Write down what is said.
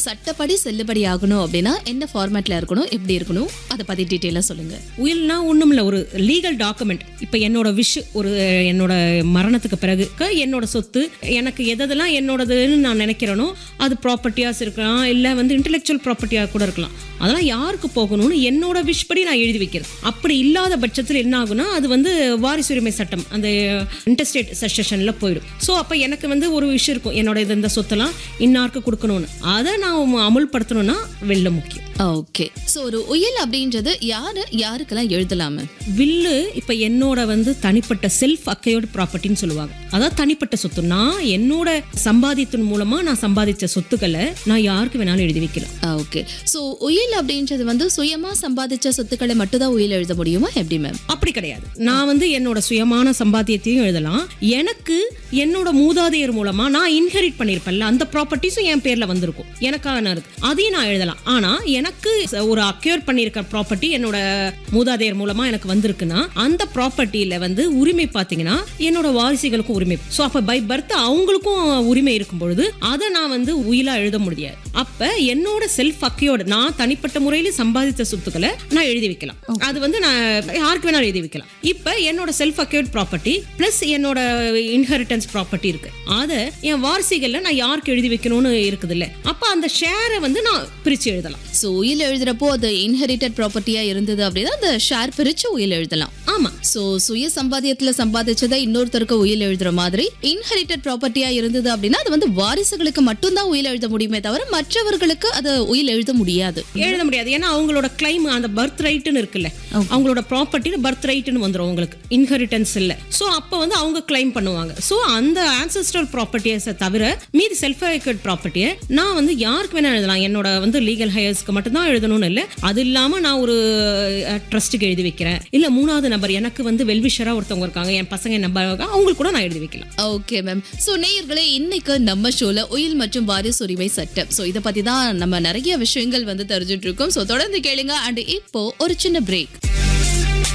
சட்டப்படி செல்லுபடி ஆகணும் அப்படின்னா என்ன ஃபார்மேட்ல இருக்கணும் எப்படி இருக்கணும் அதை பத்தி டீட்டெயிலா சொல்லுங்க உயில்னா ஒண்ணும் இல்ல ஒரு லீகல் டாக்குமெண்ட் இப்போ என்னோட விஷ் ஒரு என்னோட மரணத்துக்கு பிறகு க- என்னோட சொத்து எனக்கு எதெல்லாம் என்னோடதுன்னு நான் நினைக்கிறேனோ அது ப்ராப்பர்ட்டியாஸ் இருக்கலாம் இல்லை வந்து இன்டெலெக்சுவல் ப்ராப்பர்ட்டியாக கூட இருக்கலாம் அதெல்லாம் யாருக்கு போகணும்னு என்னோட விஷ் படி நான் எழுதி வைக்கிறேன் அப்படி இல்லாத பட்சத்தில் என்ன ஆகும்னா அது வந்து வாரிசுரிமை சட்டம் அந்த இன்டர்ஸ்டேட் சஷனில் போயிடும் ஸோ அப்போ எனக்கு வந்து ஒரு விஷயம் இருக்கும் என்னோட இது இந்த சொத்தெல்லாம் இன்னாருக்கு கொடுக்கணும்னு அதை நான் அமுல்படுத்தணும்னா வெள்ள முக்கியம் ஓகே சோ ஒரு உயில் அப்படின்றது யாரு யாருக்கெல்லாம் எழுதலாம வில்லு இப்போ என்னோட வந்து தனிப்பட்ட செல்ஃப் அக்கையோட ப்ராப்பர்ட்டின்னு சொல்லுவாங்க அதாவது தனிப்பட்ட சொத்து நான் என்னோட சம்பாதித்தின் மூலமா நான் சம்பாதிச்ச சொத்துக்களை நான் யாருக்கு வேணாலும் எழுதி வைக்கலாம் ஓகே சோ உயில் அப்படின்றது வந்து சுயமா சம்பாதிச்ச சொத்துக்களை மட்டும் தான் உயில் எழுத முடியுமா எப்படி மேம் அப்படி கிடையாது நான் வந்து என்னோட சுயமான சம்பாத்தியத்தையும் எழுதலாம் எனக்கு என்னோட மூதாதையர் மூலமா நான் இன்ஹெரிட் பண்ணியிருப்பேன்ல அந்த ப்ராப்பர்ட்டிஸும் என் பேர்ல வந்திருக்கும் எனக்கான இருக்கு அதையும் நான் எழுதலாம் ஆனா எனக்கு ஒரு அக்யூர் பண்ணியிருக்க ப்ராப்பர்ட்டி என்னோட மூதாதையர் மூலமா எனக்கு வந்திருக்குன்னா அந்த ப்ராப்பர்ட்டியில வந்து உரிமை பாத்தீங்கன்னா என்னோட வாரிசுகளுக்கும் உரிமை ஸோ அப்ப பை பர்த் அவங்களுக்கும் உரிமை இருக்கும் பொழுது அதை நான் வந்து உயிலா எழுத முடியாது அப்ப என்னோட செல்ஃப் அக்கையோட நான் தனிப்பட்ட முறையில் சம்பாதித்த சொத்துக்களை நான் எழுதி வைக்கலாம் அது வந்து நான் யாருக்கு வேணாலும் எழுதி வைக்கலாம் இப்ப என்னோட செல்ஃப் அக்யூர்ட் ப்ராப்பர்ட்டி பிளஸ் என்னோட இன்ஹெரிட்டன்ஸ் ப்ராப்பர்ட்டி இருக்கு அதை என் வாரிசுகள்ல நான் யாருக்கு எழுதி வைக்கணும்னு இருக்குது இல்ல அப்ப அந்த ஷேரை வந்து நான் பிரிச்சு எழுதலாம் சோ உயில் எழுதுறப்போ அது இன்ஹெரிட்டட் ப்ராப்பர்ட்டியா இருந்தது அப்படின்னா அந்த ஷேர் பிரிச்சு உயில் எழுதலாம் ஆமா சோ சுய சம்பாத்தியத்துல சம்பாதிச்சதை இன்னொருத்தருக்கு உயில் எழுதுற மாதிரி இன்ஹெரிட்டட் ப்ராப்பர்ட்டியா இருந்தது அப்படின்னா அது வந்து வாரிசுகளுக்கு மட்டும்தான் உயில் எழுத முடியுமே தவிர மற்றவர்களுக்கு அது உயில் எழுத முடியாது எழுத முடியாது ஏன்னா அவங்களோட கிளைம் அந்த பர்த் ரைட்னு இருக்குல்ல அவங்களோட ப்ராப்பர்ட்டி பர்த் ரைட்னு வந்துரும் அவங்களுக்கு இன்ஹெரிட்டன்ஸ் இல்ல சோ அப்ப வந்து அவங்க கிளைம் பண்ணுவாங்க சோ அந்த ஆன்செஸ்ட்ரல் ப்ராப்பர்ட்டிஸை தவிர மீதி செல்ஃப் அக்யூர்ட் ப்ராப்பர்ட்டியை நான் வந்து யாருக்கு வேணா எழுதலாம் என்னோட வந்து லீகல் ஹையர்ஸ்க்கு மட்டும் தான் எழுதணும்னு இல்லை அது இல்லாம நான் ஒரு ட்ரஸ்ட்டுக்கு எழுதி வைக்கிறேன் இல்ல மூணாவது நபர் எனக்கு வந்து வெல்விஷரா ஒருத்தவங்க இருக்காங்க என் பசங்க நம்பர் அவங்களுக்கு கூட நான் எழுதி வைக்கலாம் ஓகே மேம் சோ நேயர்களே இன்னைக்கு நம்ம ஷோல உயில் மற்றும் வாரிசு உரிமை சட்டம் சோ இத பத்தி தான் நம்ம நிறைய விஷயங்கள் வந்து தெரிஞ்சுட்டு இருக்கோம் சோ தொடர்ந்து கேளுங்க அண்ட் இப்போ ஒரு சின்ன பிரேக்